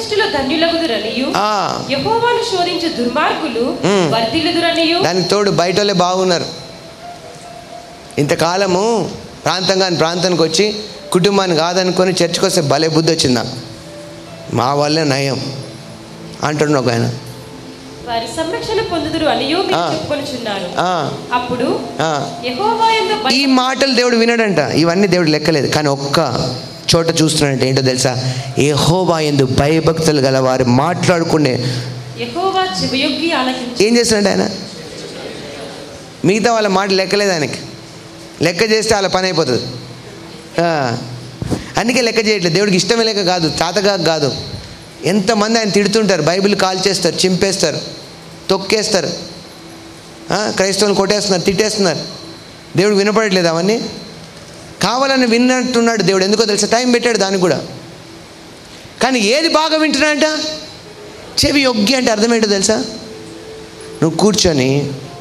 దృష్టిలో ధన్యులగుదురనియు ఆ, యెహోవాను శోధించు దుర్మార్గులు మ్. వర్ధిల్లుదురనియు దానికి తోడు బయట వాళ్ళే బాగున్నారు ఇంతకాలము ప్రాంతంగా ప్రాంతానికి వచ్చి కుటుంబాన్ని కాదనుకొని చర్చకు వస్తే భలే బుద్ధి వచ్చింది నాకు మా వాళ్ళే నయం అంటున్నాడు ఒక ఆయన వారి సంరక్షణ పొందుదురు అనియు మీరు ఆ. చెప్పుకొనుచున్నారు ఆ, అప్పుడు ఆ. యెహోవా యందు భయ- ఈ మాటలు దేవుడు వినడంట ఇవన్నీ దేవుడు లెక్కలేదు కానీ ఒక్క చోట చూస్తున్నాడంటే ఏంటో తెలుసా ఏహోవా ఎందు భయభక్తులు గల వారు మాట్లాడుకునే యెహోవా చెవియొగ్గి ఆలకించు ఏం చేస్తున్నాడు ఆయన మిగతా వాళ్ళ మాట లెక్కలేదు ఆయనకి లెక్క చేస్తే వాళ్ళ పని అయిపోతుంది ఆ, అందుకే లెక్క చేయట్లేదు దేవుడికి ఇష్టమే లేక కాదు తాతగా కాదు ఎంతమంది ఆయన తిడుతుంటారు బైబిల్ కాల్ చేస్తారు చింపేస్తారు తొక్కేస్తారు ఆ, క్రైస్తవులు కొట్టేస్తున్నారు తిట్టేస్తున్నారు దేవుడు వినపడట్లేదు అవన్నీ కావాలని విన్నట్టున్నాడు దేవుడు ఎందుకో తెలుసా టైం పెట్టాడు దానికి కూడా కానీ ఏది బాగా వింటున్నాడంట చెవి యొగ్గి అంటే అర్థం ఏంటో తెలుసా నువ్వు కూర్చొని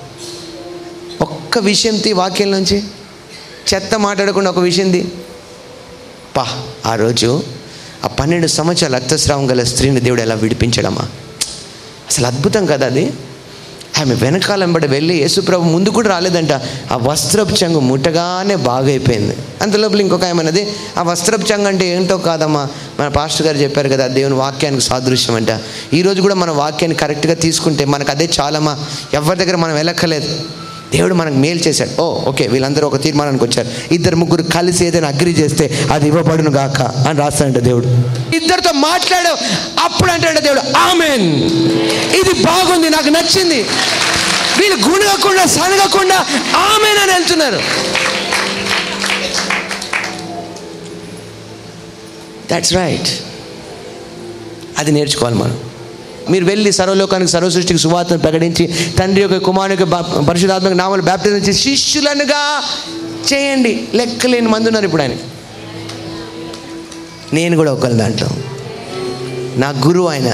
ఒక్క విషయం తీ వాక్యం నుంచి చెత్త మాట్లాడకుండా ఒక విషయం తీ పా ఆ రోజు ఆ పన్నెండు సంవత్సరాల రక్తస్రావం గల స్త్రీని దేవుడు ఎలా విడిపించడమా అసలు అద్భుతం కదా అది ఆమె వెనకాలం బడి వెళ్ళి యేసుప్రభు ముందు కూడా రాలేదంట ఆ వస్త్రపు చంగు ముట్టగానే బాగైపోయింది అంతలోపల ఇంకొక ఏమన్నది ఆ వస్త్రపు చంగు అంటే ఏంటో కాదమ్మా మన పాస్టర్ గారు చెప్పారు కదా దేవుని వాక్యానికి సాదృశ్యం అంట ఈరోజు కూడా మన వాక్యాన్ని కరెక్ట్గా తీసుకుంటే మనకు అదే చాలమ్మా ఎవరి దగ్గర మనం వెళ్ళక్కర్లేదు దేవుడు మనకు మేలు చేశాడు ఓ ఓకే వీళ్ళందరూ ఒక తీర్మానానికి వచ్చారు ఇద్దరు ముగ్గురు కలిసి ఏదైనా అగ్రి చేస్తే అది ఇవ్వబడును గాక అని రాస్తాడంట దేవుడు ఇద్దరితో మాట్లాడావు అప్పుడు అంటాడు దేవుడు ఆమెన్ ఇది బాగుంది నాకు నచ్చింది వీళ్ళు గుణగకుండా సనగకుండా ఆమెన్ అని వెళ్తున్నారు దట్స్ రైట్ అది నేర్చుకోవాలి మనం మీరు వెళ్ళి సర్వలోకానికి సర్వ సృష్టికి సువార్తను ప్రకటించి తండ్రి యొక్క కుమారుని యొక్క బా- పరిశుధాత్మక నామలు బ్యాప్టిజం చేసి శిష్యులనుగా చేయండి లెక్కలేని మంది ఉన్నారు ఇప్పుడు ఆయన నేను కూడా ఒకరి దాంట్లో నా గురువు ఆయన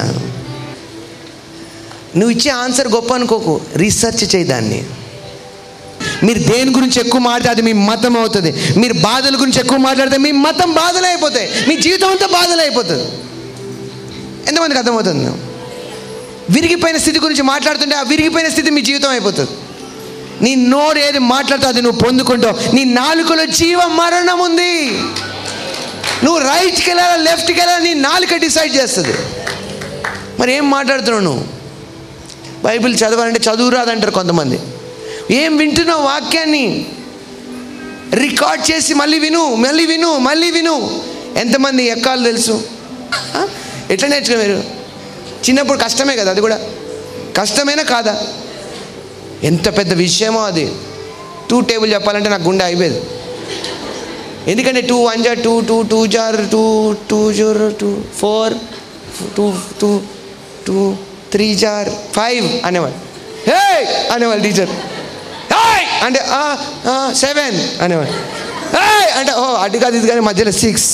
నువ్వు ఇచ్చే ఆన్సర్ గొప్ప అనుకోకు రీసెర్చ్ చేయి దాన్ని మీరు దేని గురించి ఎక్కువ మాట్లాడితే అది మీ మతం అవుతుంది మీరు బాధల గురించి ఎక్కువ మాట్లాడితే మీ మతం బాధలు అయిపోతాయి మీ జీవితం అంతా బాధలు అయిపోతుంది ఎంతమందికి అర్థమవుతుంది విరిగిపోయిన స్థితి గురించి మాట్లాడుతుంటే ఆ విరిగిపోయిన స్థితి మీ జీవితం అయిపోతుంది నీ నోరు ఏది మాట్లాడుతూ అది నువ్వు పొందుకుంటావు నీ నాలుకలో జీవ మరణం ఉంది నువ్వు రైట్కి వెళ్ళాలా లెఫ్ట్కి వెళ్ళాలా నీ నాలుక డిసైడ్ చేస్తుంది మరి ఏం మాట్లాడుతున్నావు నువ్వు బైబిల్ చదవాలంటే చదువు రాదంటారు కొంతమంది ఏం వింటున్నావు వాక్యాన్ని రికార్డ్ చేసి మళ్ళీ విను మళ్ళీ విను మళ్ళీ విను ఎంతమంది ఎక్కాలు తెలుసు ఆ? ఎట్లా నేర్చుకో మీరు చిన్నప్పుడు కష్టమే కదా అది కూడా కష్టమేనా కాదా ఎంత పెద్ద విషయమో అది టూ టేబుల్ చెప్పాలంటే నాకు గుండె అయిపోయేది ఎందుకంటే two one zero two two two zero two two zero two four two two two three zero five అనేవాడు హే అనేవాళ్ళు టీచర్ హే అంటే సెవెన్ అనేవాడు హే అంటే ఓ అటు కాదు ఇది కానీ మధ్యలో సిక్స్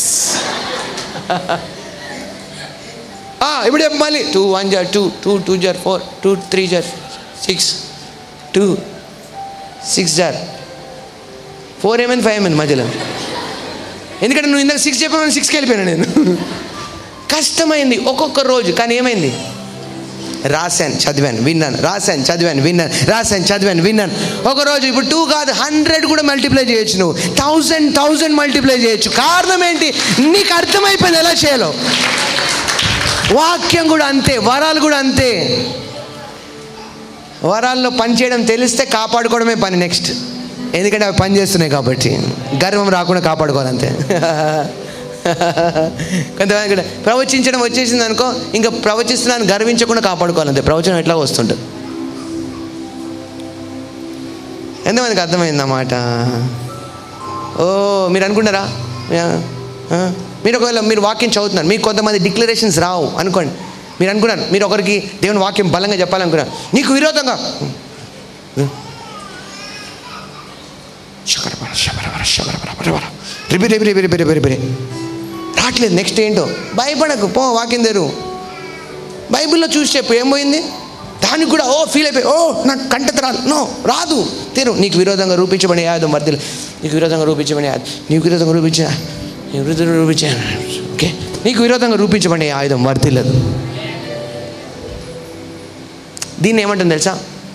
ఇప్పుడు చెప్పు మళ్ళీ two one zero two two two zero four two three zero six two six zero four ఏమైంది ఫైవ్ ఏమైంది మధ్యలో ఎందుకంటే నువ్వు ఇందాక సిక్స్ చెప్పామని సిక్స్కి వెళ్ళిపోయాను నేను కష్టమైంది ఒక్కొక్క రోజు కానీ ఏమైంది రాశాను చదివాను విన్నాను రాశాను చదివాను విన్నాను రాశాను చదివాను విన్నాను ఒక రోజు ఇప్పుడు టూ కాదు హండ్రెడ్ కూడా మల్టిప్లై చేయొచ్చు నువ్వు థౌజండ్ థౌజండ్ మల్టిప్లై చేయొచ్చు కారణం ఏంటి నీకు అర్థమైపోయింది ఎలా చేయాలో వాక్యం కూడా అంతే వరాలు కూడా అంతే వరాల్లో పని చేయడం తెలిస్తే కాపాడుకోవడమే పని నెక్స్ట్ ఎందుకంటే అవి పని చేస్తున్నాయి కాబట్టి గర్వం రాకుండా కాపాడుకోవాలంతే కొంతమంది కూడా ప్రవచించడం వచ్చేసింది అనుకో ఇంకా ప్రవచిస్తున్నాను గర్వించకుండా కాపాడుకోవాలంతే ప్రవచనం ఎట్లా వస్తుంటుంది ఎంతమందికి అర్థమైంది అన్నమాట ఓ మీరు అనుకుంటారా యా, ఆ, మీరు ఒకవేళ మీరు వాక్యం చదువుతున్నారు మీకు కొంతమంది డిక్లరేషన్స్ రావు అనుకోండి మీరు అనుకున్నారు మీరు ఒకరికి దేవుని వాక్యం బలంగా చెప్పాలనుకున్నారు నీకు విరోధంగా శకరబర, శబరబర, శబరబర, బరబర. రిపి రిపి రిపి రిపి రిపి రిపి. రావట్లేదు నెక్స్ట్ ఏంటో భయపడకు పో వాక్యం తెరు బైబిల్లో చూసి చెప్పు ఏం పోయింది దానికి కూడా ఓ ఫీల్ అయిపోయి ఓ నాకు కంటత రాదు నో రాదు తెరు నీకు విరోధంగా రూపించబడి యాదు మధ్యలో నీకు విరోధంగా రూపించబడి యాదు నీకు విరోధంగా రూపించిన నీకు విరోధంగా రూపించా ఓకే నీకు విరోధంగా రూపించబడే ఈ ఆయుధం వర్తిల్లదు దీన్ని ఏమంటుంది తెలుసా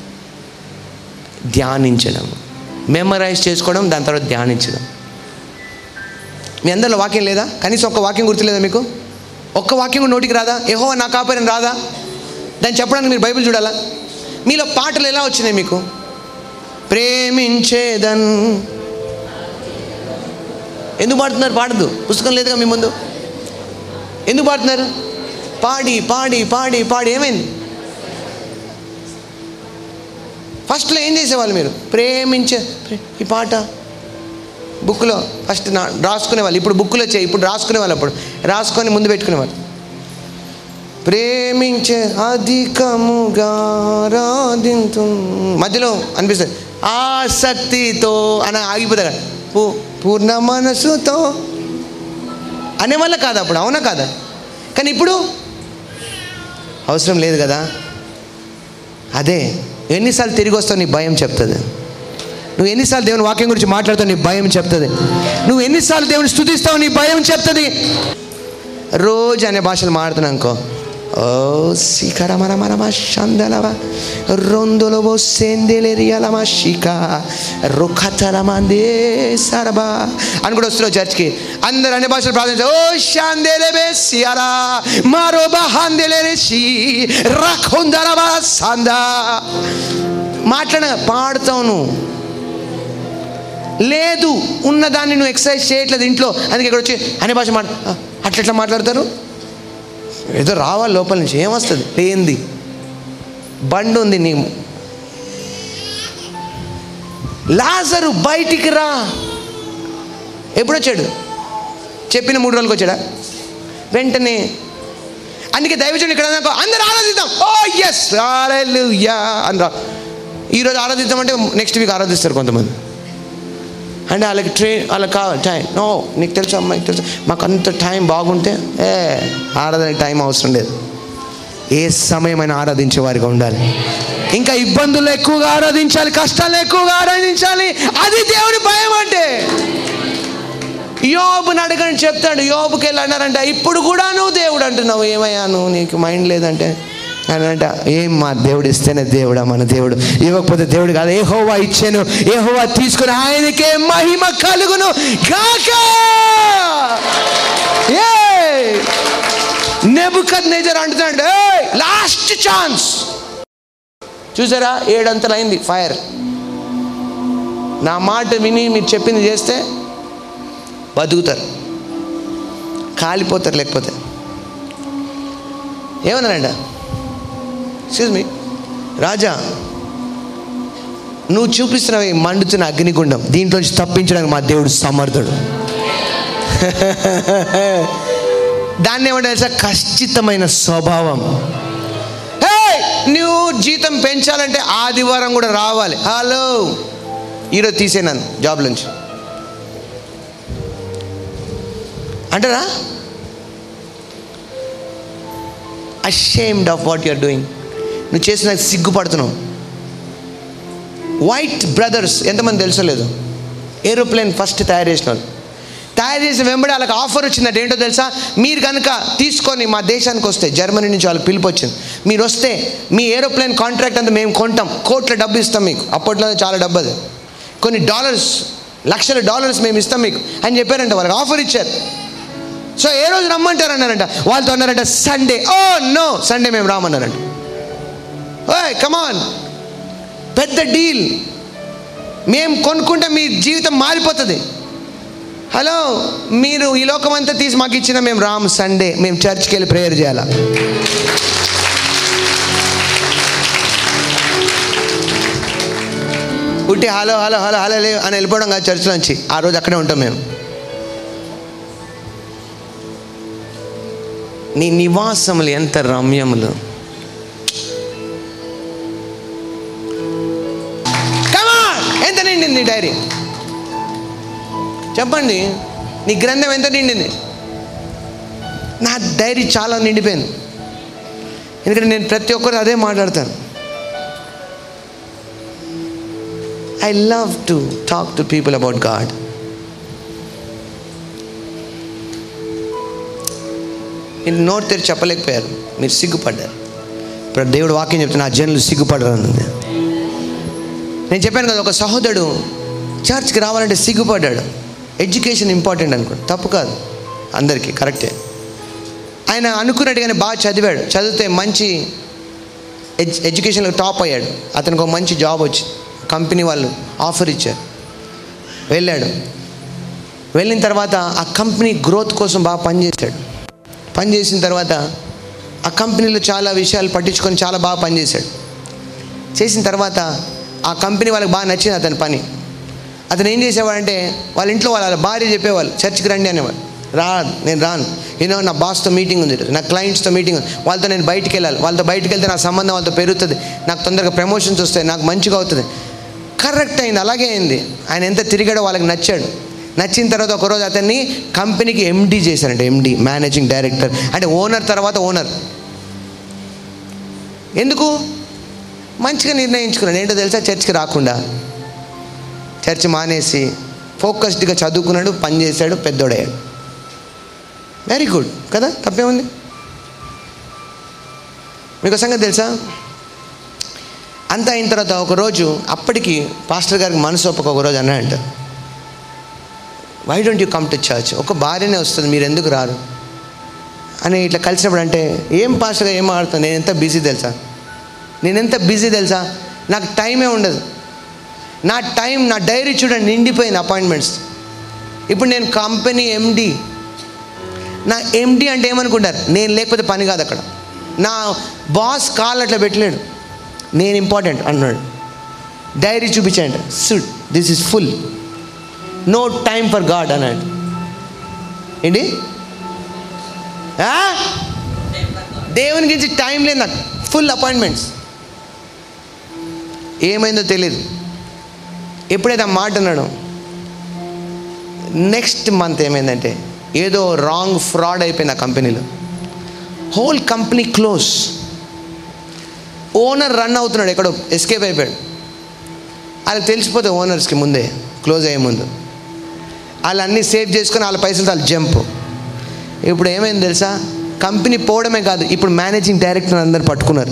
ధ్యానించడం మెమరైజ్ చేసుకోవడం దాని తర్వాత ధ్యానించడం మీ అందరిలో వాక్యం లేదా కనీసం ఒక్క వాక్యం గుర్తులేదా మీకు ఒక్క వాక్యం కూడా నోటికి రాదా ఏహో నా కాపరిని రాదా దాన్ని చెప్పడానికి మీరు బైబిల్ చూడాలా మీలో పాటలు ఎలా వచ్చినాయి మీకు ప్రేమించేదన్ ఎందుకు పాడుతున్నారు పాడదు పుస్తకం లేదుగా మీ ముందు ఎందుకు పాడుతున్నారు పాడి పాడి పాడి పాడి ఏమైంది ఫస్ట్లో ఏం చేసేవాళ్ళు మీరు ప్రేమించే ప్రే- ఈ పాట బుక్లో ఫస్ట్ నా రాసుకునేవాళ్ళు ఇప్పుడు బుక్లో చేయి ఇప్పుడు రాసుకునేవాళ్ళు అప్పుడు రాసుకొని ముందు పెట్టుకునేవాళ్ళు ప్రేమించే అధికముగా ఆరాధింతు మధ్యలో అనిపిస్తుంది ఆసక్తితో అని ఆగిపోతారు కదా. పూ పూర్ణ మనసుతో అనేవాళ్ళ కాదు అప్పుడు అవునా కాదా కానీ ఇప్పుడు అవసరం లేదు కదా అదే ఎన్నిసార్లు తిరిగి వస్తావు నీ భయం చెప్తుంది నువ్వు ఎన్నిసార్లు దేవుని వాక్యం గురించి మాట్లాడుతావు నీ భయం చెప్తుంది నువ్వు ఎన్నిసార్లు దేవుని స్థుతిస్తావు నీ భయం చెప్తుంది రోజు అనే భాషలు మాడుతున్నావు అనుకో ఓ శిఖర మర మరమ షందలవ రొందులవో సెందెలెరియలమ శిఖ రుఖతలమందే సరబా అని కూడా వస్తున్నావు చర్చ్కి అందరు అన్ని భాషలు ప్రార్థించారు ఓ షాందెలెబే సియరా మారో బహాందెలెరెసి రఖొందరవా సందా మాట్లాడ పాడుతావు నువ్వు లేదు ఉన్నదాన్ని నువ్వు ఎక్సర్సైజ్ చేయట్లేదు ఇంట్లో అందుకే ఇక్కడ వచ్చి అనే భాష మాట అట్లా ఎట్లా మాట్లాడతారు ఏదో రావాలి లోపల నుంచి ఏమొస్తుంది లేంది బండి ఉంది నీ లాజరు బయటికి రా ఎప్పుడు వచ్చాడు చెప్పిన మూడు రోజులకు వచ్చాడా వెంటనే అందుకే దైవజనుడు ఇక్కడ అన్నాక అందరూ ఆరాధిద్దాం ఓ ఎస్ యా అని రా ఈరోజు ఆరాధిద్దాం అంటే నెక్స్ట్ వీక్ ఆరాధిస్తారు కొంతమంది అంటే వాళ్ళకి ట్రైన్ వాళ్ళకి కావాలి టైం నో నీకు తెలుసు అమ్మాయికి తెలుసు మాకు అంత టైం బాగుంటే ఏ ఆరాధనకి టైం అవసరం లేదు ఏ సమయమైనా ఆరాధించే వారిగా ఉండాలి ఇంకా ఇబ్బందులు ఎక్కువగా ఆరాధించాలి కష్టాలు ఎక్కువగా ఆరాధించాలి అది దేవుని భయం అంటే యోబుని అడగని చెప్తాడు యోబుకి వెళ్ళి అన్నారంట ఇప్పుడు కూడా నువ్వు దేవుడు అంటున్నావు ఏమయ్యా నువ్వు నీకు మైండ్ లేదంటే అని అంట ఏం మా దేవుడు ఇస్తేనే దేవుడా మన దేవుడు ఇవ్వకపోతే దేవుడు కాదు ఏ హోవా ఇచ్చాను ఏ హోవా తీసుకుని ఆయనకే మహిమ కలుగును కాక ఏ నెబుకద్ నేజర్ అంటున్నాడు లాస్ట్ ఛాన్స్ చూసారా ఏడంతలు అయింది ఫైర్ నా మాట విని మీరు చెప్పింది చేస్తే బతుకుతారు కాలిపోతారు లేకపోతే ఏమన్నారంట ఎక్స్క్యూజ్ మీ రాజా నువ్వు చూపిస్తున్నావు ఈ మండుతున్న అగ్నిగుండం దీంట్లో నుంచి తప్పించడానికి మా దేవుడు సమర్థుడు దాన్ని ఏమంటే తెలుసా ఖచ్చితమైన స్వభావం హే నువ్వు జీతం పెంచాలంటే ఆదివారం కూడా రావాలి హలో ఈరోజు తీసేనాను జాబ్ నుంచి అంటారా ashamed of what you're doing నువ్వు చేసిన సిగ్గుపడుతున్నావు వైట్ బ్రదర్స్ ఎంతమంది తెలుసో లేదు ఏరోప్లేన్ ఫస్ట్ తయారు చేసిన వాళ్ళు తయారు చేసిన వెంబడి వాళ్ళకి ఆఫర్ వచ్చిందంటే ఏంటో తెలుసా మీరు కనుక తీసుకొని మా దేశానికి వస్తే జర్మనీ నుంచి వాళ్ళకి పిలుపు వచ్చింది మీరు వస్తే మీ ఏరోప్లేన్ కాంట్రాక్ట్ అంతా మేము కొంటాం కోట్ల డబ్బు ఇస్తాం మీకు అప్పట్లో చాలా డబ్బు అది కొన్ని డాలర్స్ లక్షల డాలర్స్ మేము ఇస్తాం మీకు అని చెప్పారంట వాళ్ళకి ఆఫర్ ఇచ్చారు సో ఏ రోజు రమ్మంటారు అన్నారంట వాళ్ళతో అన్నారంట సండే ఓ నో సండే మేము రామన్నారంట ఓయ్ కమాన్ పెద్ద డీల్ మేము కొనుక్కుంటే మీ జీవితం మారిపోతుంది హలో మీరు ఈ లోకం అంతా తీసి మాకు ఇచ్చిన మేము రామ్ సండే మేము చర్చ్కి వెళ్ళి ప్రేయర్ చేయాలా ఉట్టి హలో హలో హలో హలో లే అని వెళ్ళిపోవడం కాదు చర్చ్ నుంచి ఆ రోజు అక్కడే ఉంటాం మేము నీ నివాసములు ఎంత రమ్యములు Come on! ఎంత నిండింది నీ డైరీ చెప్పండి నీ గ్రంథం ఎంత నిండింది నా డైరీ చాలా నిండిపోయింది ఎందుకంటే నేను ప్రతి ఒక్కరు అదే మాట్లాడతాను I love to talk to people about God మీరు నోట్ తెరిచి చెప్పలేకపోయారు మీరు సిగ్గుపడ్డారు ఇప్పుడు దేవుడు వాక్యం చెప్తే నా జనులు సిగ్గుపడరు అన్నది నేను చెప్పాను కదా ఒక సహోదరుడు చర్చ్కి రావాలంటే సిగ్గుపడ్డాడు ఎడ్యుకేషన్ ఇంపార్టెంట్ అనుకోండి తప్పు కాదు అందరికీ కరెక్టే ఆయన అనుకున్నట్టుగానే బాగా చదివాడు చదివితే మంచి ఎడ్యు ఎడ్యుకేషన్లో టాప్ అయ్యాడు అతనికి ఒక మంచి జాబ్ వచ్చి కంపెనీ వాళ్ళు ఆఫర్ ఇచ్చారు వెళ్ళాడు వెళ్ళిన తర్వాత ఆ కంపెనీ గ్రోత్ కోసం బాగా పనిచేశాడు పనిచేసిన తర్వాత ఆ కంపెనీలో చాలా విషయాలు పట్టించుకొని చాలా బాగా పనిచేశాడు చేసిన తర్వాత ఆ కంపెనీ వాళ్ళకి బాగా నచ్చింది అతని పని అతను ఏం చేసేవాడంటే వాళ్ళ ఇంట్లో వాళ్ళ భార్య చెప్పేవాళ్ళు చర్చికి రండి అనేవాళ్ళు రా నేను రాను నేను నా బాస్తో మీటింగ్ ఉంది ఈరోజు, నా క్లయింట్స్తో మీటింగ్ ఉంది వాళ్ళతో నేను బయటికి వెళ్ళాలి వాళ్ళతో బయటికి వెళ్తే నా సంబంధం వాళ్ళతో పెరుగుతుంది నాకు తొందరగా ప్రమోషన్స్ వస్తాయి నాకు మంచిగా అవుతుంది కరెక్ట్ అయింది అలాగే అయింది ఆయన ఎంత తిరిగాడో వాళ్ళకి నచ్చాడు నచ్చిన తర్వాత ఒకరోజు అతన్ని కంపెనీకి ఎండీ చేశారంట ఎండీ మేనేజింగ్ డైరెక్టర్ అంటే ఓనర్ తర్వాత ఓనర్ ఎందుకు మంచిగా నిర్ణయించుకున్నాడు ఏంటో తెలుసా చర్చ్కి రాకుండా చర్చ్ మానేసి ఫోకస్డ్గా చదువుకున్నాడు పని చేశాడు పెద్దోడయ్యాడు వెరీ గుడ్ కదా తప్పేముంది మీకు సంగతి తెలుసా అంతా అయిన తర్వాత ఒకరోజు అప్పటికి పాస్టర్ గారికి మనసు ఒప్పక ఒకరోజు అన్నాడంట why don't you come to church ఒక భార్యనే వస్తుంది మీరు ఎందుకు రారు అని ఇట్లా కలిసినప్పుడు అంటే ఏం పాస్టర్గా ఏం ఆడుతాను నేను ఎంత బిజీ తెలుసా నేను ఎంత బిజీ తెలుసా నాకు టైమే ఉండదు నా టైం నా డైరీ చూడండి నిండిపోయింది అపాయింట్మెంట్స్ ఇప్పుడు నేను కంపెనీ ఎండి నా ఎండి అంటే ఏమనుకుంటారు నేను లేకపోతే పని కాదు అక్కడ నా బాస్ కాల్ అట్లా పెట్టలేడు నేను ఇంపార్టెంట్ అన్నాడు డైరీ చూపించాడు should this is full no time for God అన్నాడు ఏంటి ఆ? దేవుని గురించి టైం లేదు నాకు ఫుల్ అపాయింట్మెంట్స్ ఏమైందో తెలియదు ఎప్పుడైతే ఆ మాట అన్నాడు నెక్స్ట్ మంత్ ఏమైందంటే ఏదో రాంగ్ ఫ్రాడ్ అయిపోయింది ఆ కంపెనీలో whole company close owner run అవుతున్నాడు ఎక్కడో ఎస్కేప్ అయిపోయాడు వాళ్ళకి తెలిసిపోతే ఓనర్స్కి ముందే క్లోజ్ అయ్యే ముందు వాళ్ళు అన్నీ సేవ్ చేసుకొని వాళ్ళ పైసలు వాళ్ళు జంప్ ఇప్పుడు ఏమైంది తెలుసా కంపెనీ పోవడమే కాదు ఇప్పుడు మేనేజింగ్ డైరెక్టర్ అందరు పట్టుకున్నారు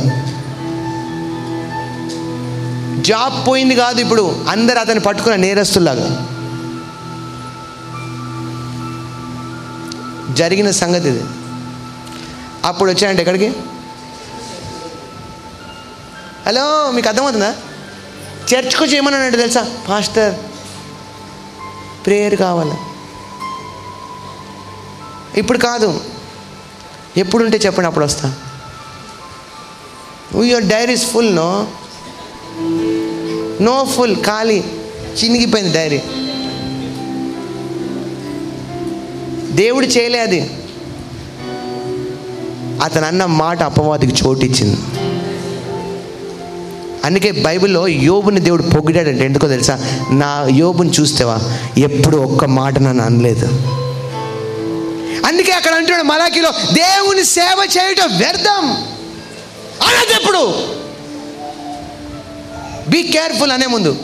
జాబ్ పోయింది కాదు ఇప్పుడు అందరు అతన్ని పట్టుకున్న నేరస్తులాగా జరిగిన సంగతి ఇది అప్పుడు వచ్చాయంటే ఎక్కడికి హలో మీకు అర్థమవుతుందా చర్చ్కి వచ్చి ఏమన్నానంటే తెలుసా పాస్టర్ ప్రేయర్ కావాలి ఇప్పుడు కాదు ఎప్పుడుంటే చెప్పండి అప్పుడు వస్తా your diaries full no no full ఖాళీ చినిగిపోయింది డైరీ దేవుడు చేయలే అది అతను అన్న మాట అపవాదికి చోటిచ్చింది అందుకే బైబిల్లో యోబుని దేవుడు పొగిడాడంటే ఎందుకో తెలుసా నా యోబుని చూస్తేవా ఎప్పుడు ఒక్క మాట నన్ను అనలేదు అందుకే అక్కడ అంటున్నాడు మలాకిలో దేవుని సేవ చేయటం వ్యర్థం అన్నది ఎప్పుడు బీ కేర్ఫుల్ అనే ముందు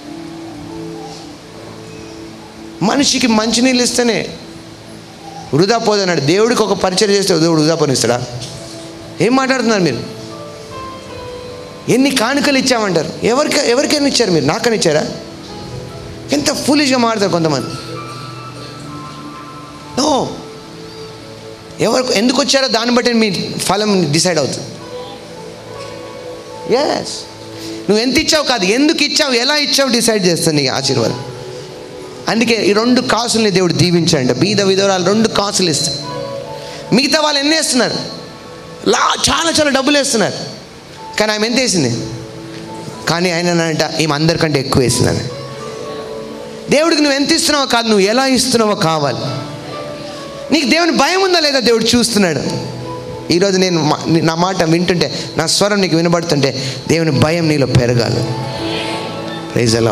మనిషికి మంచినీళ్ళు ఇస్తేనే వృధా పోదన్నాడు దేవుడికి ఒక పరిచయం చేస్తే దేవుడు వృధా పోనిస్తాడా ఏం మాట్లాడుతున్నారు మీరు ఎన్ని కానుకలు ఇచ్చామంటారు ఎవరికి ఎవరికైనా ఇచ్చారు మీరు నాకని ఇచ్చారా ఎంత ఫూలిష్గా మాడతారు కొంతమంది ఓ ఎవరు ఎందుకు వచ్చారో దాన్ని బట్టి మీ ఫలం డిసైడ్ అవుతుంది ఎస్ నువ్వు ఎంత ఇచ్చావు కాదు ఎందుకు ఇచ్చావు ఎలా ఇచ్చావు డిసైడ్ చేస్తుంది నీ ఆశీర్వాదం అందుకే ఈ రెండు కాసుల్ని దేవుడు దీవించండి బీద విధవరాలు రెండు కాసులు ఇస్తారు మిగతా వాళ్ళు ఎన్ని వేస్తున్నారు లా చాలా చాలా డబ్బులు వేస్తున్నారు కానీ ఆమె ఎంత వేసింది కానీ ఆయన అంట ఈమె అందరికంటే ఎక్కువ వేసిందని దేవుడికి నువ్వు ఎంత ఇస్తున్నావో కాదు నువ్వు ఎలా ఇస్తున్నావో కావాలి నీకు దేవుని భయం ఉందా లేదా దేవుడు చూస్తున్నాడు ఈరోజు నేను మా- నా మాట వింటుంటే నా స్వరం నీకు వినబడుతుంటే దేవుని భయం నీలో పెరగాలి ప్రైజ్ అలా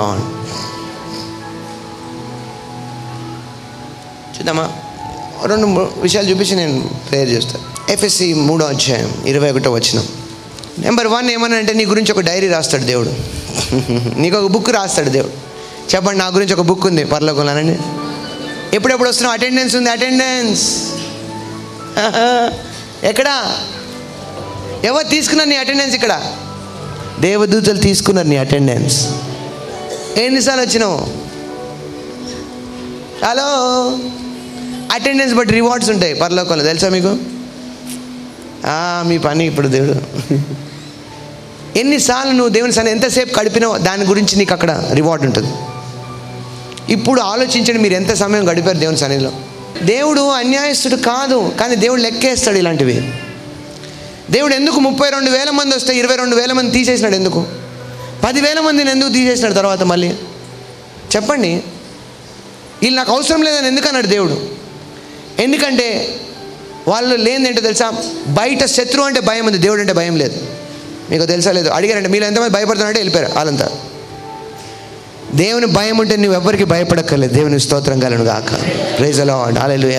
చూద్దామా రెండు మూ- విషయాలు చూపించి నేను ప్రేయర్ చేస్తాను ఎఫ్ఎస్సి మూడో అధ్యాయం ఇరవై ఒకటో వచ్చిన నెంబర్ వన్ ఏమన్నా అంటే నీ గురించి ఒక డైరీ రాస్తాడు దేవుడు నీకు ఒక బుక్ రాస్తాడు దేవుడు చెప్పండి నా గురించి ఒక బుక్ ఉంది పర్లోకంలోనండి ఎప్పుడెప్పుడు వస్తున్నావు అటెండెన్స్ ఉంది అటెండెన్స్ ఎక్కడా ఎవరు తీసుకున్నారు నీ అటెండెన్స్ ఇక్కడ దేవదూతలు తీసుకున్నారు నీ అటెండెన్స్ ఎన్నిసార్లు వచ్చినావు హలో అటెండెన్స్ బట్టి రివార్డ్స్ ఉంటాయి పరలోకంలో తెలుసా మీకు ఆ, మీ పని ఇప్పుడు దేవుడు ఎన్నిసార్లు నువ్వు దేవుని సన్ని ఎంతసేపు గడిపినావు దాని గురించి నీకు అక్కడ రివార్డ్ ఉంటుంది ఇప్పుడు ఆలోచించండి మీరు ఎంత సమయం గడిపారు దేవుని సన్నిధిలో దేవుడు అన్యాయస్తుడు కాదు కానీ దేవుడు లెక్కేస్తాడు ఇలాంటివి దేవుడు ఎందుకు ముప్పై రెండు వేల మంది వస్తే ఇరవై రెండు వేల మంది తీసేసినాడు ఎందుకు పదివేల మందిని ఎందుకు తీసేసినాడు తర్వాత మళ్ళీ చెప్పండి వీళ్ళు నాకు అవసరం లేదని ఎందుకు అన్నాడు దేవుడు ఎందుకంటే వాళ్ళు లేనిదేంటో తెలుసా బయట శత్రువు అంటే భయం ఉంది దేవుడు అంటే భయం లేదు మీకు తెలుసా లేదు అడిగారంటే మీరు ఎంతమంది భయపడుతున్నారంటే వెళ్ళిపోయారు వాళ్ళంతా దేవుని భయం ఉంటే నువ్వు ఎవరికి భయపడక్కర్లేదు దేవుని స్తోత్రం కలను గాక ప్రైజ్ అలా హాలెలూయా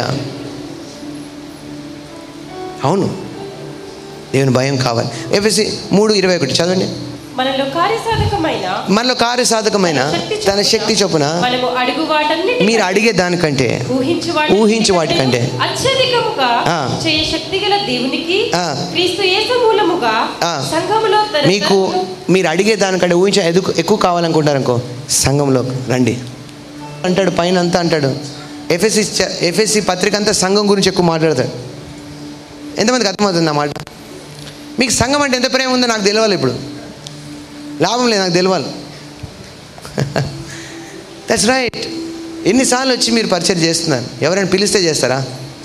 అవును దేవుని భయం కావాలి ఎఫ్ఎసి మూడు ఇరవై ఒకటి చదవండి మనలో కార్యసాధకమైన మనలో కార్యసాధకమైన తన శక్తి చొప్పున మనము అడుగు వాటన్నిటి మీరు అడిగే దానికంటే ఊహించు ఊహించు వాటికంటే అత్యధికముగా ఆ. చేయ శక్తి గల దేవునికి ఆ. క్రీస్తు యేసు మూలముగా ఆ. సంఘములో తన మీకు మీరు అడిగే దానికంటే ఊహించ ఎదుకు ఎక్కువ కావాలనుకుంటారనుకో సంఘంలో రండి అంటాడు పైన అంతా అంటాడు ఎఫ్ఎస్సి ఎఫ్ఎస్సి పత్రిక అంతా సంఘం గురించి ఎక్కువ మాట్లాడతాడు ఎంతమందికి అర్థమవుతుంది ఆ మాట మీకు సంఘం అంటే ఎంత ప్రేమ ఉందో నాకు తెలియాలి ఇప్పుడు లాభం లేదు నాకు తెలియాలి దట్స్ రైట్ ఎన్నిసార్లు వచ్చి మీరు పరిచయం చేస్తున్నారు ఎవరైనా పిలిస్తే చేస్తారా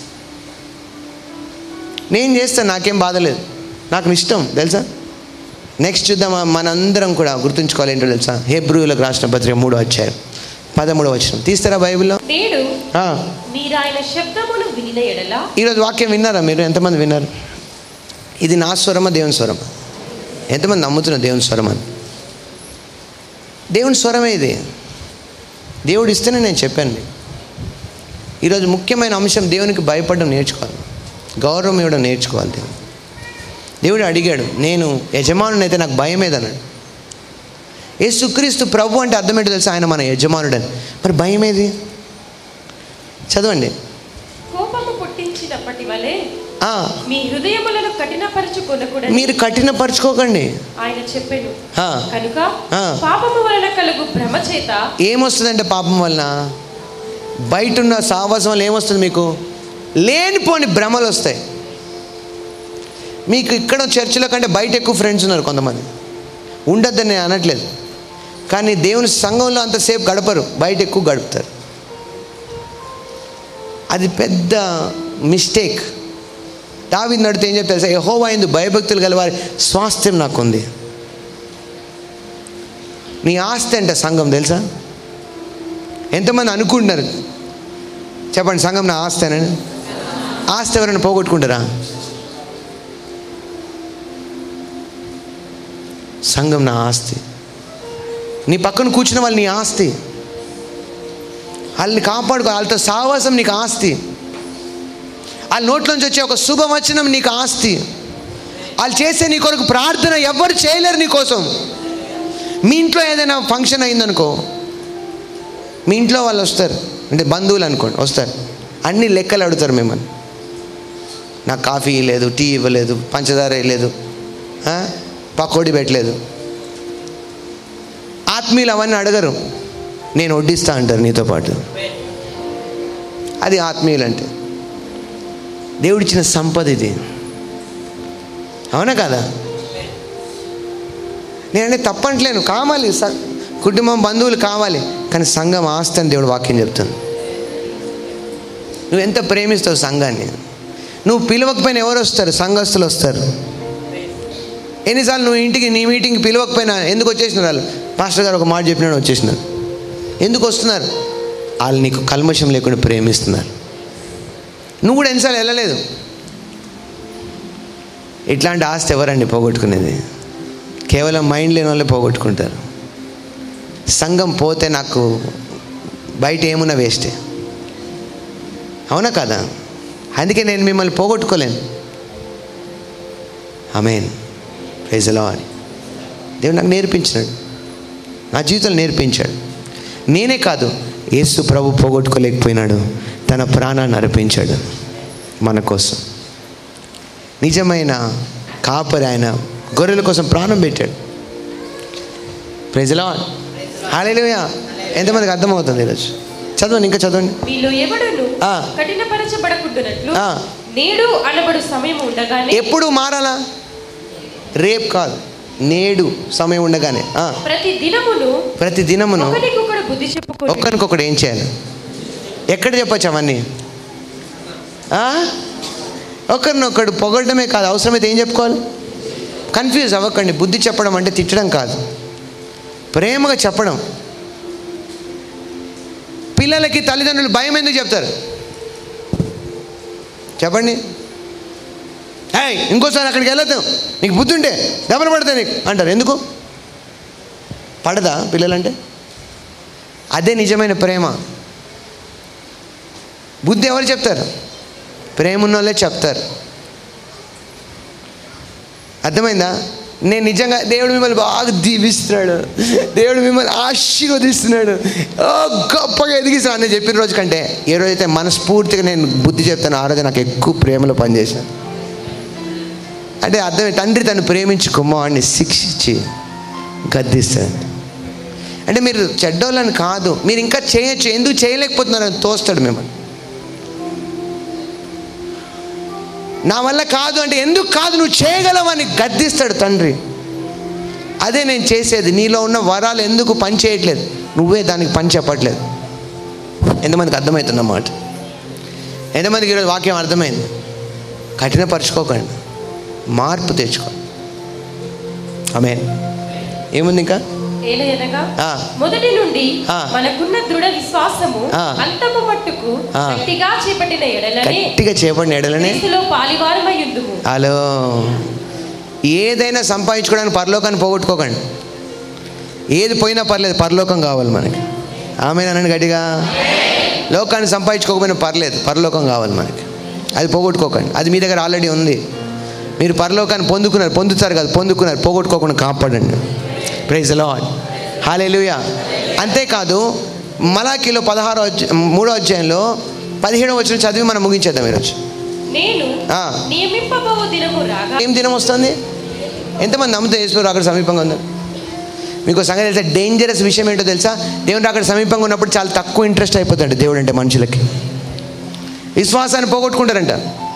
నేను చేస్తాను నాకేం బాధ లేదు నాకు ఇష్టం తెలుసా నెక్స్ట్ చూద్దాం మనందరం కూడా గుర్తుంచుకోవాలి ఏంటో తెలుసా హెబ్రూలకు రాసిన పత్రిక మూడో వచ్చారు పదమూడో వచ్చిన తీస్తారా బైబిల్లో నేడు ఆ, మీరు ఆయన శబ్దమును వినిన ఎడల ఈరోజు వాక్యం విన్నారా మీరు ఎంతమంది విన్నారు ఇది నా స్వరమా దేవుని స్వరం ఎంతమంది నమ్ముతున్నారు దేవుని స్వరం అని దేవుని స్వరమే ఇది దేవుడు ఇస్తేనే నేను చెప్పాను మీకు ఈరోజు ముఖ్యమైన అంశం దేవునికి భయపడడం నేర్చుకోవాలి గౌరవం ఇవ్వడం నేర్చుకోవాలి దేవుడు దేవుడు అడిగాడు నేను యజమానుని అయితే నాకు భయం ఏదన్నాడు యేసుక్రీస్తు ప్రభు అంటే అర్థం ఏంటో తెలుసా ఆయన మన యజమానుడని మరి భయం ఏది చదవండి కోపము పుట్టించినప్పటి వలె ఆ, మీ హృదయములను కఠినపరచుకొనకూడదు మీరు కఠినపరచుకోకండి ఆయన చెప్పెను ఆ, కనుక ఆ. పాపము వలన కలుగు భ్రమ చేత ఏమొస్తుందంటే పాపం వలన బయట ఉన్న సావాసం వల్ల ఏమొస్తుంది మీకు లేనిపోని భ్రమలు వస్తాయి మీకు ఇక్కడ చర్చిలో కంటే బయట ఎక్కువ ఫ్రెండ్స్ ఉన్నారు కొంతమంది ఉండొద్దని నేను అనట్లేదు కానీ దేవుని సంఘంలో అంతసేపు గడపరు బయట ఎక్కువ గడుపుతారు అది పెద్ద మిస్టేక్ దావి నడితే ఏం చెప్తారు సార్ యహోవా ఎందు భయభక్తులు గల వారి స్వాస్థ్యం నాకుంది నీ ఆస్తి అంటే సంఘం తెలుసా ఎంతమంది అనుకుంటున్నారు చెప్పండి సంఘం నా ఆస్తేనని ఆస్తి ఎవరైనా పోగొట్టుకుంటారా సంఘం నా ఆస్తి నీ పక్కన కూర్చున్న వాళ్ళు నీ ఆస్తి వాళ్ళని కాపాడుకో వాళ్ళతో సావాసం నీకు ఆస్తి వాళ్ళ నోట్లోంచి వచ్చే ఒక శుభవచనం నీకు ఆస్తి వాళ్ళు చేసే నీ కొరకు ప్రార్థన ఎవ్వరు చేయలేరు నీ కోసం మీ ఇంట్లో ఏదైనా ఫంక్షన్ అయిందనుకో మీ ఇంట్లో వాళ్ళు వస్తారు అంటే బంధువులు అనుకోండి వస్తారు అన్ని లెక్కలు అడుగుతారు మిమ్మల్ని నాకు కాఫీ లేదు టీ ఇవ్వలేదు పంచదార ఇవ్వలేదు ఆ? పకోడీ పెట్టలేదు ఆత్మీయులు అవన్నీ అడగరు నేను వడ్డిస్తా అంటారు నీతో పాటు అది ఆత్మీయులు అంటే దేవుడిచ్చిన సంపద ఇది అవునా కదా నేనంటే తప్పట్లేను కావాలి స- కుటుంబం బంధువులు కావాలి కానీ సంఘం ఆస్తి అని దేవుడు వాక్యం చెప్తుంది నువ్వు ఎంత ప్రేమిస్తావు సంఘాన్ని నువ్వు పిలవకపోయినా ఎవరు వస్తారు సంఘస్థులు వస్తారు ఎన్నిసార్లు నువ్వు ఇంటికి నీ మీటింగ్కి పిలవకపోయినా ఎందుకు వచ్చేసినారు వాళ్ళు పాస్టర్ గారు ఒక మాట చెప్పినాడు వచ్చేసినారు ఎందుకు వస్తున్నారు వాళ్ళు నీకు కల్మషం లేకుండా ప్రేమిస్తున్నారు నువ్వు కూడా ఎన్నిసార్లు వెళ్ళలేదు ఇట్లాంటి ఆస్తి ఎవరండి పోగొట్టుకునేది కేవలం మైండ్ లేని వాళ్ళే పోగొట్టుకుంటారు సంఘం పోతే నాకు బయట ఏమున్నా వేస్టే అవునా కదా అందుకే నేను మిమ్మల్ని పోగొట్టుకోలేను ఆమెన్ ప్రైజ్ అని దేవుడు నాకు నేర్పించినాడు నా జీవితంలో నేర్పించాడు నేనే కాదు యేసు ప్రభు పోగొట్టుకోలేకపోయినాడు తన ప్రాణాన్ని అర్పించాడు మన కోసం నిజమైన కాపరి ఆయన గొర్రెల కోసం ప్రాణం పెట్టాడు ప్రజలా హాలేలుయా ఎంతమందికి అర్థమవుతుంది ఈరోజు చదవండి ఇంకా చదవండి మీలో ఎవడును ఆ. కఠినపరచబడకుండానట్లు ఆ. నేడు అనబడు సమయం ఉండగానే ఎప్పుడు మారాలా రేపు కాదు నేడు సమయం ఉండగానే ఆ, ప్రతి దినమును ప్రతి దినమును ఒకరికొకడు బుద్ధి చెప్పుకొని ఒక్కరికొకడు ఏం చేయాలి ఎక్కడ చెప్పొచ్చు అవన్నీ ఆ? ఒకరినొకడు పొగడమే కాదు అవసరమైతే ఏం చెప్పుకోవాలి కన్ఫ్యూజ్ అవ్వకండి బుద్ధి చెప్పడం అంటే తిట్టడం కాదు ప్రేమగా చెప్పడం పిల్లలకి తల్లిదండ్రులు భయం ఎందుకు చెప్తారు చెప్పండి ఏయ్ ఇంకోసారి అక్కడికి వెళ్ళొద్దు నీకు బుద్ధి ఉంటే దెబ్బలు పడతాయి నీకు అంటారు ఎందుకు పడదా పిల్లలంటే అదే నిజమైన ప్రేమ బుద్ధి ఎవరు చెప్తారు ప్రేమ ఉన్న వాళ్ళే చెప్తారు అర్థమైందా నేను నిజంగా దేవుడు మిమ్మల్ని బాగా దీవిస్తున్నాడు దేవుడు మిమ్మల్ని ఆశీర్వదిస్తున్నాడు ఓ గొప్పగా ఎదిగిస్తున్నాడు అని చెప్పిన రోజు కంటే ఏ రోజైతే మనస్ఫూర్తిగా నేను బుద్ధి చెప్తాను ఆ రోజు నాకు ఎక్కువ ప్రేమలో పనిచేశాను అంటే అర్థం తండ్రి తను ప్రేమించి కుమ్మవాడిని శిక్షించి గద్దిస్తాడు అంటే మీరు చెడ్డోళ్ళని కాదు మీరు ఇంకా చేయొచ్చు ఎందుకు చేయలేకపోతున్నారని తోస్తాడు మిమ్మల్ని నా వల్ల కాదు అంటే ఎందుకు కాదు నువ్వు చేయగలవని గద్దిస్తాడు తండ్రి అదే నేను చేసేది నీలో ఉన్న వరాలు ఎందుకు పని చేయట్లేదు నువ్వే దానికి పని చెప్పట్లేదు ఎంతమందికి అర్థమవుతుందన్నమాట ఎంతమందికి ఈరోజు వాక్యం అర్థమైంది కఠినపరుచుకోకండి మార్పు తెచ్చుకో ఆమె ఏముంది ఇంకా ఏలయనగా ఆ. మొదటి నుండి ఆ. మనకున్న దృఢ విశ్వాసము ఆ. అంతము మట్టుకు ఆ. గట్టిగా చేపట్టిన ఎడలని గట్టిగా చేపడిన ఎడలని క్రీస్తులో పాలివారమయ్యుందుము హలో ఏదైనా సంపాదించుకోవడానికి పరలోకాన్ని పోగొట్టుకోకండి ఏది పోయినా పర్లేదు పరలోకం కావాలి మనకి ఆమె అనండి గట్టిగా లోకాన్ని సంపాదించుకోకపోయినా పర్లేదు పరలోకం కావాలి మనకి అది పోగొట్టుకోకండి అది మీ దగ్గర ఆల్రెడీ ఉంది మీరు పరలోకాన్ని పొందుకున్నారు పొందుతారు కదా పొందుకున్నారు పోగొట్టుకోకుండా కాపాడండి ప్రైజ్ లాడ్ హాలేలుయా అంతేకాదు మలాఖీలో పదహారో అధ్య- మూడో అధ్యాయంలో పదిహేడో వచ్చిన చదివి మనం ముగించేద్దాం ఈరోజు నేను ఆ. నియమింపబో దినము రాగా ఏం దినం వస్తుంది ఎంతమంది నమ్ముతా యేసు అక్కడ సమీపంగా ఉంది మీకు సంగతి తెలుసా డేంజరస్ విషయం ఏంటో తెలుసా దేవుడు అక్కడ సమీపంగా ఉన్నప్పుడు చాలా తక్కువ ఇంట్రెస్ట్ అయిపోతాడు దేవుడు అంటే మనుషులకి విశ్వాసాన్ని పోగొట్టుకుంటారంట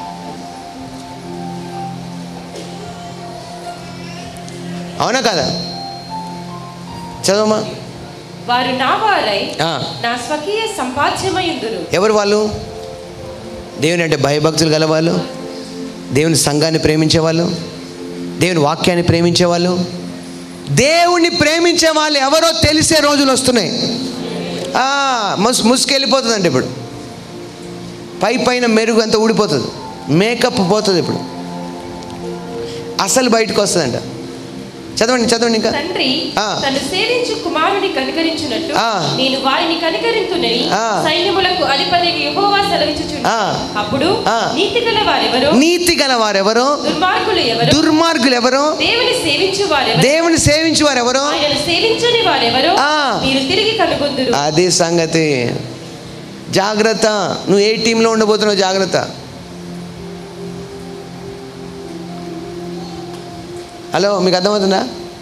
అవునా కదా చదవమ్మా వారు నా వారై ఆ. నా స్వకీయ సంపాద్యమయుందురు ఎవరు వాళ్ళు దేవుని అంటే భయభక్తులు గలవాళ్ళు దేవుని సంఘాన్ని ప్రేమించేవాళ్ళు దేవుని వాక్యాన్ని ప్రేమించేవాళ్ళు దేవుణ్ణి ప్రేమించే వాళ్ళు ఎవరో తెలిసే రోజులు వస్తున్నాయి ఆ, ముస్ ముసుకెళ్ళిపోతుందండి ఇప్పుడు పై పైన మెరుగు అంతా ఊడిపోతుంది మేకప్ పోతుంది ఇప్పుడు అసలు బయటకు వస్తుందంట చదవండి చదవండి ఇంకా తండ్రి ఆ. తను సేవించు కుమారుని కనికరించున్నట్టు ఆ. నేను వారిని కనికరింతునని ఆ. సైన్యములకు అధిపతి యెహోవా సెలవిచ్చుచున్నాడు ఆ. అప్పుడు ఆ. నీతి గల వారెవరో నీతి గల వారెవరో దుర్మార్గులు ఎవరో దుర్మార్గులు ఎవరో దేవుని సేవించు వారెవరో దేవుని సేవించు వారెవరో ఆయనను సేవించని వారెవరో ఆ. మీరు తిరిగి కనుగొందురు అదే సంగతి జాగ్రత్త నువ్వు ఏ టీంలో ఉండబోతున్నావు జాగ్రత్త హలో మీకు అర్థమవుతుందా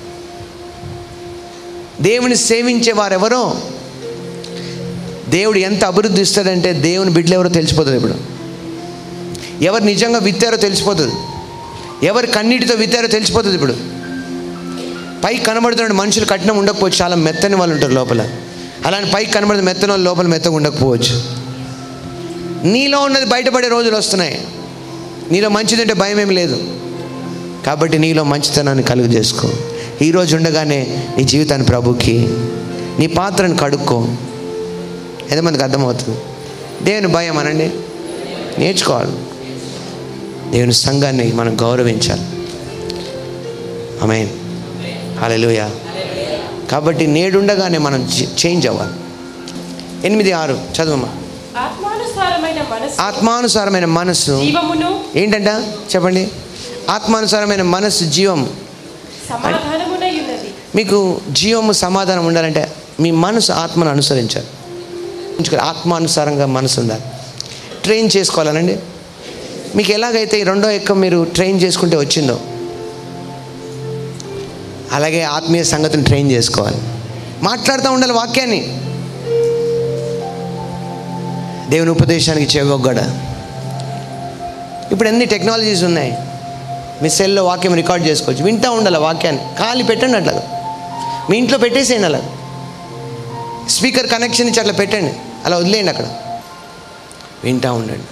దేవుని సేవించే వారెవరో దేవుడు ఎంత అభివృద్ధి ఇస్తాడంటే దేవుని బిడ్డలు ఎవరో తెలిసిపోతుంది ఇప్పుడు ఎవరు నిజంగా విత్తారో తెలిసిపోతుంది ఎవరు కన్నీటితో విత్తారో తెలిసిపోతుంది ఇప్పుడు పైకి కనబడుతున్న మనుషులు కఠినం ఉండకపోవచ్చు చాలా మెత్తని వాళ్ళు ఉంటారు లోపల అలాంటి పైకి కనబడిన మెత్తని వాళ్ళు లోపల మెత్తగా ఉండకపోవచ్చు నీలో ఉన్నది బయటపడే రోజులు వస్తున్నాయి నీలో మంచిదంటే భయం ఏం లేదు కాబట్టి నీలో మంచితనాన్ని కలుగు చేసుకో ఈరోజు ఉండగానే నీ జీవితాన్ని ప్రభుకి నీ పాత్రను కడుక్కో ఎంతమందికి అర్థమవుతుంది దేవుని భయం అనండి నేర్చుకోవాలి దేవుని సంఘాన్ని మనం గౌరవించాలి ఆమె హల్లెలూయా కాబట్టి నేడుండగానే మనం చే- చేంజ్ అవ్వాలి ఎనిమిది ఆరు చదువమ్మా ఆత్మానుసారమైన మనసు ఆత్మానుసారమైన మనస్సు జీవమును ఏంటంట చెప్పండి ఆత్మానుసారమైన మనస్సు జీవం సమాధానమునై ఉన్నది మీకు జీవము సమాధానం ఉండాలంటే మీ మనసు ఆత్మను అనుసరించాలి ఉంచుకోవాలి. ఆత్మానుసారంగా మనసు ఉండాలి ట్రైన్ చేసుకోవాలనండి మీకు ఎలాగైతే ఈ రెండో ఎక్క మీరు ట్రైన్ చేసుకుంటే వచ్చిందో అలాగే ఆత్మీయ సంగతిని ట్రైన్ చేసుకోవాలి మాట్లాడుతూ ఉండాలి వాక్యాన్ని దేవుని ఉపదేశానికి చెవొగ్గడ ఇప్పుడు ఎన్ని టెక్నాలజీస్ ఉన్నాయి మీ సెల్లో వాక్యం రికార్డ్ చేసుకోవచ్చు వింటూ ఉండాలి వాక్యాన్ని ఖాళీ పెట్టండి అట్లా మీ ఇంట్లో పెట్టేసేయండి అలా స్పీకర్ కనెక్షన్ ఇచ్చి అట్లా పెట్టండి అలా వదిలేయండి అక్కడ వింటూ ఉండండి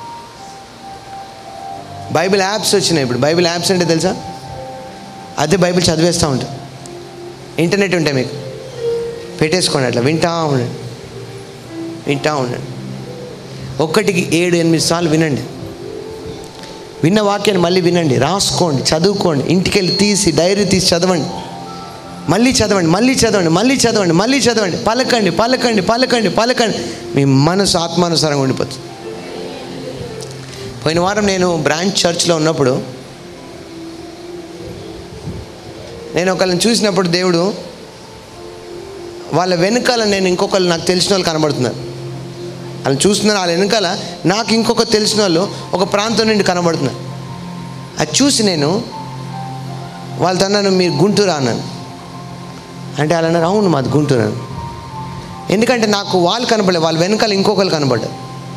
బైబిల్ యాప్స్ వచ్చినాయి ఇప్పుడు బైబిల్ యాప్స్ అంటే తెలుసా అదే బైబిల్ చదివేస్తూ ఉంటాం ఇంటర్నెట్ ఉంటాయి మీకు పెట్టేసుకోండి అట్లా వింటా ఉండండి వింటా ఉండండి ఒక్కటికి ఏడు ఎనిమిది సార్లు వినండి విన్న వాక్యాన్ని మళ్ళీ వినండి రాసుకోండి చదువుకోండి ఇంటికి వెళ్ళి తీసి డైరీ తీసి చదవండి మళ్ళీ చదవండి మళ్ళీ చదవండి మళ్ళీ చదవండి మళ్ళీ చదవండి పలకండి పలకండి పలకండి పలకండి మీ మనసు ఆత్మానుసారంగా ఉండిపోతుంది పోయిన వారం నేను బ్రాంచ్ చర్చ్లో ఉన్నప్పుడు నేను ఒకళ్ళని చూసినప్పుడు దేవుడు వాళ్ళ వెనకాల నేను ఇంకొకళ్ళు నాకు తెలిసిన వాళ్ళు కనబడుతున్నారు వాళ్ళని చూస్తున్నారు వాళ్ళ వెనకాల నాకు ఇంకొక తెలిసిన వాళ్ళు ఒక ప్రాంతం నుండి కనబడుతున్నారు అది చూసి నేను వాళ్ళతో అన్నాను మీరు గుంటూరు అన్నాను అంటే వాళ్ళు అన్నారు అవును మాది గుంటూరు అని ఎందుకంటే నాకు వాళ్ళు కనపడలేదు వాళ్ళ వెనకాల ఇంకొకరు కనపడ్డారు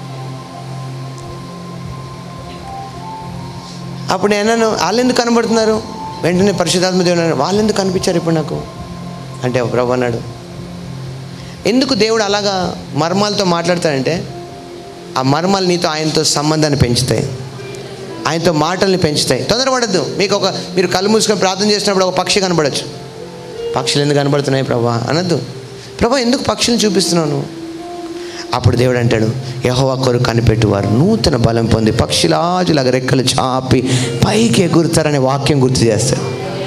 అప్పుడు నేను అన్నాను వాళ్ళు ఎందుకు కనబడుతున్నారు వెంటనే పరిశుధాత్మ దేవుడు అన్నాడు వాళ్ళు ఎందుకు కనిపించారు ఇప్పుడు నాకు అంటే ప్రభు అన్నాడు ఎందుకు దేవుడు అలాగా మర్మాలతో మాట్లాడతాడంటే ఆ మర్మాలు నీతో ఆయనతో సంబంధాన్ని పెంచుతాయి ఆయనతో మాటల్ని పెంచుతాయి తొందరపడద్దు మీకు ఒక మీరు కళ్ళు మూసుకొని ప్రార్థన చేసినప్పుడు ఒక పక్షి కనబడచ్చు పక్షులు ఎందుకు కనబడుతున్నాయి ప్రభా అనద్దు ప్రభా ఎందుకు పక్షులను చూపిస్తున్నాను అప్పుడు దేవుడు అంటాడు యహోవా కొరకు కనిపెట్టువారు నూతన బలం పొంది పక్షిలాజులాగా రెక్కలు చాపి పైకి ఎగురుతారనే వాక్యం గుర్తు చేస్తాడు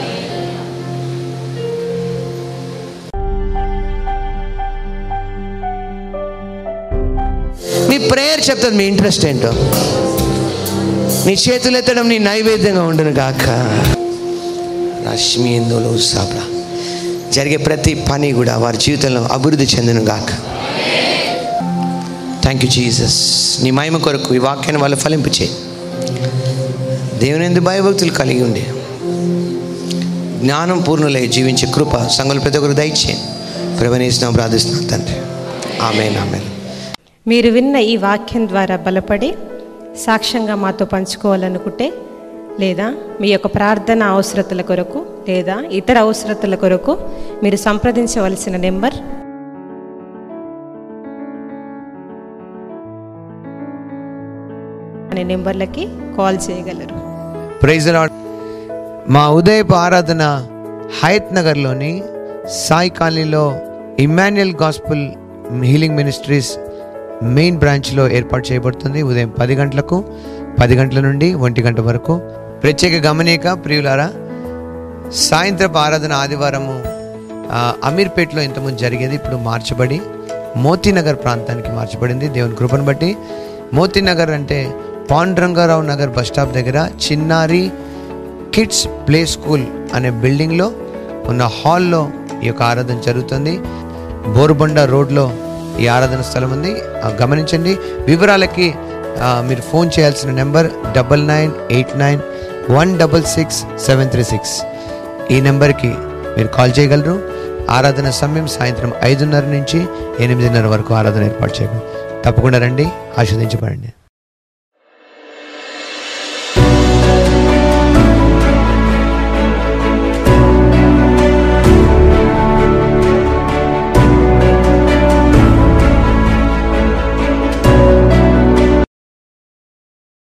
మీ ప్రేయర్ చెప్తుంది మీ ఇంట్రెస్ట్ ఏంటో నీ చేతులు ఎత్తడం నీ నైవేద్యంగా ఉండును గాక రశ్మి ఎందులో సాబ్రా జరిగే ప్రతి పని కూడా వారి జీవితంలో అభివృద్ధి చెందును గాక థ్యాంక్ యూ జీసస్ నీ మహిమ కొరకు ఈ వాక్యాన్ని వాళ్ళు ఫలింపు చేయి దేవుని ఎందు భయభక్తులు కలిగి ఉండి జ్ఞానం పూర్ణులై జీవించే కృప సంఘులు ప్రతి ఒక్కరు దయచేయండి ప్రభనేస్తున్నాం ప్రార్థిస్తున్నాం తండ్రి ఆమెన్ ఆమెన్ మీరు విన్న ఈ వాక్యం ద్వారా బలపడి సాక్ష్యంగా మాతో పంచుకోవాలనుకుంటే లేదా మీ యొక్క ప్రార్థన అవసరతల కొరకు లేదా ఇతర అవసరతల కొరకు మీరు సంప్రదించవలసిన నెంబర్ అనే నెంబర్లకి కాల్ చేయగలరు ప్రైజ్ లాడ్ మా ఉదయపు ఆరాధన హయత్ నగర్లోని సాయి కాలనీలో Emmanuel gospel healing ministries main బ్రాంచ్లో ఏర్పాటు చేయబడుతుంది ఉదయం పది గంటలకు పది గంటల నుండి ఒంటి గంట వరకు ప్రత్యేక గమనిక ప్రియులారా సాయంత్రపు ఆరాధన ఆదివారము ఆ, అమీర్పేట్లో ఇంతకుముందు జరిగేది ఇప్పుడు మార్చబడి మోతీనగర్ ప్రాంతానికి మార్చబడింది దేవుని కృపను బట్టి మోతీనగర్ అంటే పాండురంగారావు నగర్ బస్ స్టాప్ దగ్గర చిన్నారి కిడ్స్ ప్లే స్కూల్ అనే బిల్డింగ్లో ఉన్న హాల్లో ఈ యొక్క ఆరాధన జరుగుతుంది బోరుబండ రోడ్లో ఈ ఆరాధన స్థలం ఉంది ఆ, గమనించండి వివరాలకి ఆ, మీరు ఫోన్ చేయాల్సిన number double nine eight nine one double six seven three six ఈ నెంబర్కి మీరు కాల్ చేయగలరు ఆరాధన సమయం సాయంత్రం ఐదున్నర నుంచి ఎనిమిదిన్నర వరకు ఆరాధన ఏర్పాటు చేయగలరు తప్పకుండా రండి ఆస్వాదించబడండి